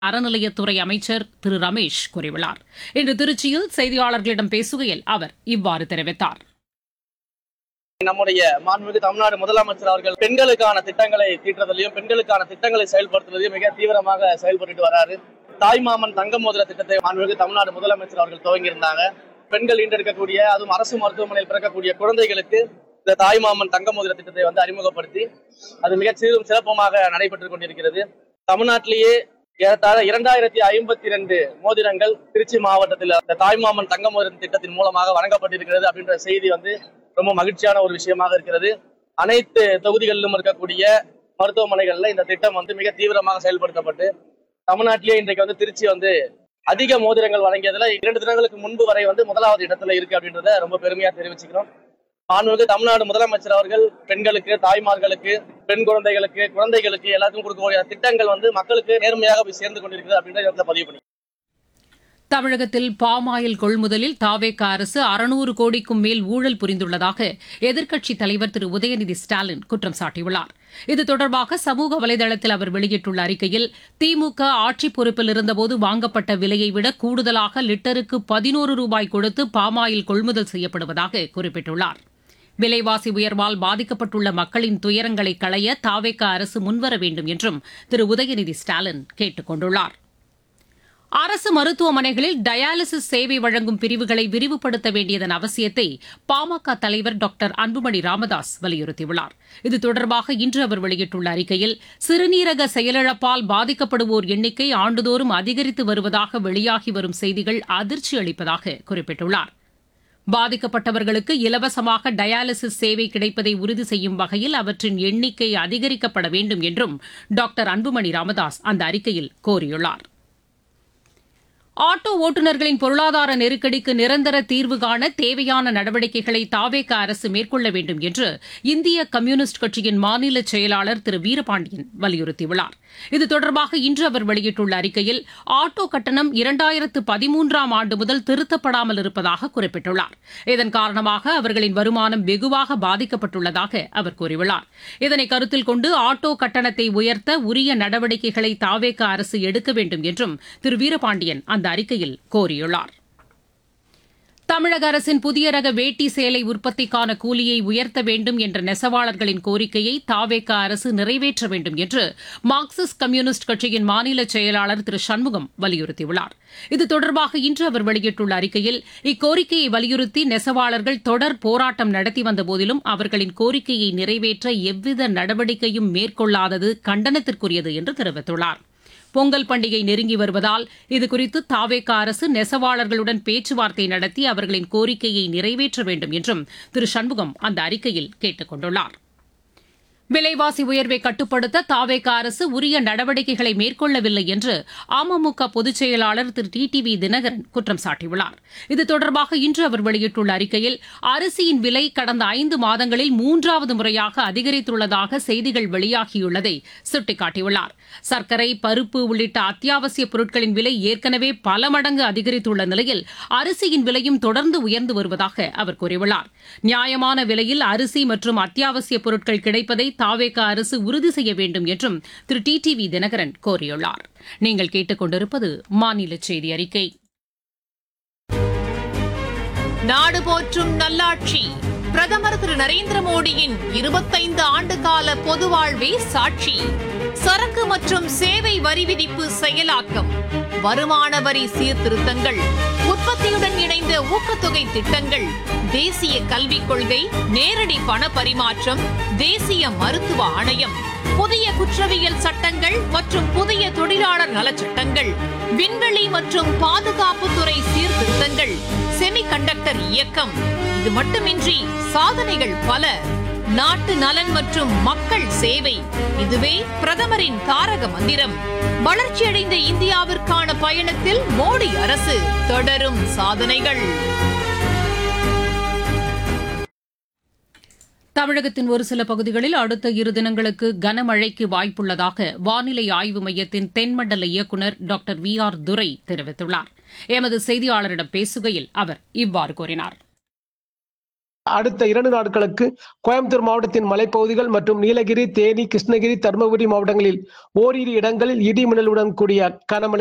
அறநிலையத்துறை அமைச்சர் திரு ரமேஷ் கூறியுள்ளார் இன்று திருச்சியில் செய்தியாளர்களிடம் பேசுகையில் அவர் இவ்வாறு தெரிவித்தார் நம்முடைய மாண்புமிகு தமிழ்நாடு முதலமைச்சர் அவர்கள் பெண்களுக்கான திட்டங்களை தீட்டுறதிலையும் பெண்களுக்கான திட்டங்களை செயல்படுத்துவதையும் மிக தீவிரமாக செயல்பட்டு வராரு தாய்மாமன் தங்க மோதிர திட்டத்தை மாண்புமிகு தமிழ்நாடு முதலமைச்சர் அவர்கள் துவங்கியிருந்தாங்க பெண்கள் ஈண்டெடுக்கக்கூடிய அதுவும் அரசு மருத்துவமனையில் பிறக்கக்கூடிய குழந்தைகளுக்கு இந்த தாய்மாமன் தங்க மோதிர திட்டத்தை வந்து அறிமுகப்படுத்தி அது மிக சீரும் சிறப்புமாக நடைபெற்றுக் கொண்டிருக்கிறது தமிழ்நாட்டிலேயே ஏறத்தாழ இரண்டாயிரத்தி ஐம்பத்தி ரெண்டு மோதிரங்கள் திருச்சி மாவட்டத்தில் இந்த தாய்மாமன் தங்க மோதிர திட்டத்தின் மூலமாக வழங்கப்பட்டிருக்கிறது அப்படின்ற செய்தி வந்து ரொம்ப மகிழ்ச்சியான ஒரு விஷயமாக இருக்கிறது அனைத்து தொகுதிகளிலும் இருக்கக்கூடிய மருத்துவமனைகள்ல இந்த திட்டம் வந்து மிக தீவிரமாக செயல்படுத்தப்பட்டு தமிழ்நாட்டிலேயே இன்றைக்கு வந்து திருச்சி வந்து அதிக மோதிரங்கள் வழங்கியதுல இரண்டு தினங்களுக்கு முன்பு வரை வந்து முதலாவது இடத்துல இருக்கு அப்படின்றத ரொம்ப பெருமையா தெரிவிச்சுக்கிறோம் மாண்புமிகு தமிழ்நாடு முதலமைச்சர் அவர்கள் பெண்களுக்கு தாய்மார்களுக்கு பெண் குழந்தைகளுக்கு குழந்தைகளுக்கு எல்லாருக்கும் கொடுக்கக்கூடிய திட்டங்கள் வந்து மக்களுக்கு நேர்மையாக போய் சேர்ந்து கொண்டிருக்கிறது அப்படின்ற இடத்துல பதிவு பண்ணி தமிழகத்தில் பாமாயில் கொள்முதலில் தாவேக அரசு அறுநூறு கோடிக்கும் மேல் ஊழல் புரிந்துள்ளதாக எதிர்க்கட்சித் தலைவர் திரு உதயநிதி ஸ்டாலின் குற்றம் சாட்டியுள்ளார் இது தொடர்பாக சமூக வலைதளத்தில் அவர் வெளியிட்டுள்ள அறிக்கையில் திமுக ஆட்சி பொறுப்பில் இருந்தபோது வாங்கப்பட்ட விலையை விட கூடுதலாக லிட்டருக்கு பதினோரு ரூபாய் கொடுத்து பாமாயில் கொள்முதல் செய்யப்படுவதாக குறிப்பிட்டுள்ளார் விலைவாசி உயர்வால் பாதிக்கப்பட்டுள்ள மக்களின் துயரங்களை களைய தாவேக அரசு முன்வர வேண்டும் என்றும் திரு உதயநிதி ஸ்டாலின் கேட்டுக் கொண்டுள்ளார் அரசு மருத்துவமனைகளில் டயாலிசிஸ் சேவை வழங்கும் பிரிவுகளை விரிவுபடுத்த வேண்டியதன் அவசியத்தை பாமக தலைவர் டாக்டர் அன்புமணி ராமதாஸ் வலியுறுத்தியுள்ளார் இது தொடர்பாக இன்று அவர் வெளியிட்டுள்ள அறிக்கையில் சிறுநீரக செயலிழப்பால் பாதிக்கப்படுவோர் எண்ணிக்கை ஆண்டுதோறும் அதிகரித்து வருவதாக வெளியாகி வரும் செய்திகள் அதிர்ச்சி அளிப்பதாக குறிப்பிட்டுள்ளார் பாதிக்கப்பட்டவர்களுக்கு இலவசமாக டயாலிசிஸ் சேவை கிடைப்பதை உறுதி செய்யும் வகையில் அவற்றின் எண்ணிக்கை அதிகரிக்கப்பட வேண்டும் என்றும் டாக்டர் அன்புமணி ராமதாஸ் அந்த அறிக்கையில் கோரியுள்ளார் ஆட்டோ ஓட்டுநர்களின் பொருளாதார நெருக்கடிக்கு நிரந்தர தீர்வு காண தேவையான நடவடிக்கைகளை தாவேக அரசு மேற்கொள்ள வேண்டும் என்று இந்திய கம்யூனிஸ்ட் கட்சியின் மாநில செயலாளர் திரு வீரபாண்டியன் வலியுறுத்தியுள்ளார் இது தொடர்பாக இன்று அவர் வெளியிட்டுள்ள அறிக்கையில் ஆட்டோ கட்டணம் இரண்டாயிரத்து பதிமூன்றாம் ஆண்டு முதல் திருத்தப்படாமல் இருப்பதாக குறிப்பிட்டுள்ளார் இதன் காரணமாக அவர்களின் வருமானம் வெகுவாக பாதிக்கப்பட்டுள்ளதாக அவர் கூறியுள்ளார் இதனை கருத்தில் கொண்டு ஆட்டோ கட்டணத்தை உயர்த்த உரிய நடவடிக்கைகளை தாவேக அரசு எடுக்க வேண்டும் என்றும் திரு வீரபாண்டியன் அந்த அறிக்கையில் கோரியுள்ளார் தமிழக அரசின் புதிய ரக வேட்டி சேலை உற்பத்திக்கான கூலியை உயர்த்த வேண்டும் என்ற நெசவாளர்களின் கோரிக்கையை தாவேக அரசு நிறைவேற்ற வேண்டும் என்று மார்க்சிஸ்ட் கம்யூனிஸ்ட் கட்சியின் மாநில செயலாளர் திரு சண்முகம் வலியுறுத்தியுள்ளார் இது தொடர்பாக இன்று அவர் வெளியிட்டுள்ள அறிக்கையில் இக்கோரிக்கையை வலியுறுத்தி நெசவாளர்கள் தொடர் போராட்டம் நடத்தி வந்தபோதிலும் அவர்களின் கோரிக்கையை நிறைவேற்ற எவ்வித நடவடிக்கையும் மேற்கொள்ளாதது கண்டனத்திற்குரியது என்று தெரிவித்துள்ளார் பொங்கல் பண்டிகை நெருங்கி வருவதால் இதுகுறித்து தாவேக அரசு நெசவாளர்களுடன் பேச்சுவார்த்தை நடத்தி அவர்களின் கோரிக்கையை நிறைவேற்ற வேண்டும் என்றும் திரு சண்முகம் அந்த அறிக்கையில் கேட்டுக் கொண்டுள்ளார் விலைவாசி உயர்வை கட்டுப்படுத்த தாவேக அரசு உரிய நடவடிக்கைகளை மேற்கொள்ளவில்லை என்று அமமுக பொதுச் செயலாளர் Thiru T T V Dhinakaran குற்றம் சாட்டியுள்ளார் இது தொடர்பாக இன்று அவர் வெளியிட்டுள்ள அறிக்கையில் அரிசியின் விலை கடந்த ஐந்து மாதங்களில் மூன்றாவது முறையாக அதிகரித்துள்ளதாக செய்திகள் வெளியாகியுள்ளதை சுட்டிக்காட்டியுள்ளார் சர்க்கரை பருப்பு உள்ளிட்ட அத்தியாவசிய பொருட்களின் விலை ஏற்கனவே பல மடங்கு அதிகரித்துள்ள நிலையில் அரிசியின் விலையும் தொடர்ந்து உயர்ந்து வருவதாக அவர் கூறியுள்ளார் நியாயமான விலையில் அரிசி மற்றும் அத்தியாவசிய பொருட்கள் கிடைப்பதை தாவேக அரசு உறுதி செய்ய வேண்டும் என்றும் Thiru T T V Dhinakaran கோரியுள்ளார் நீங்கள் கேட்டுக் கொண்டிருப்பது மாநில செய்தி அறிக்கை நாடு போற்றும் நல்லாட்சி பிரதமர் திரு நரேந்திர மோடியின் இருபத்தைந்து ஆண்டு கால பொது வாழ்வே சாட்சி சரக்கு மற்றும் சேவை வரி விதிப்பு செயலாக்கம் வருமான வரி சீர்திருத்தங்கள் உற்பத்தியுடன் இணைந்த ஊக்கத்தொகை திட்டங்கள் தேசிய கல்விக் கொள்கை நேரடி பண பரிமாற்றம் தேசிய மருத்துவ ஆணையம் புதிய குற்றவியல் சட்டங்கள் மற்றும் புதிய தொழிலாளர் நலச்சட்டங்கள் விண்வெளி மற்றும் பாதுகாப்புத்துறை சீர்திருத்தங்கள் செமிகண்டக்டர் இயக்கம் இது மட்டுமின்றி சாதனைகள் பல நாட்டு நலன் மற்றும் மக்கள் சேவை இதுவே பிரதமரின் தாரக மந்திரம் வளர்ச்சியடைந்த இந்தியாவிற்கான பயணத்தில் மோடி அரசு தொடரும் சாதனைகள் தமிழகத்தின் ஒரு சில பகுதிகளில் அடுத்த இரு தினங்களுக்கு கனமழைக்கு வாய்ப்புள்ளதாக வானிலை ஆய்வு மையத்தின் தென்மண்டல இயக்குநர் டாக்டர் வி ஆர் துரை தெரிவித்துள்ளார் எமது செய்தியாளரிடம் பேசுகையில் அவர் இவ்வாறு கூறினார் அடுத்த இரண்டு நாட்களுக்கு கோயம்புத்தூர் மாவட்டத்தின் மலைப்பகுதிகள் மற்றும் நீலகிரி தேனி கிருஷ்ணகிரி தருமபுரி மாவட்டங்களில் ஓரிரு இடங்களில் இடி மின்னலுடன் கூடிய கனமழை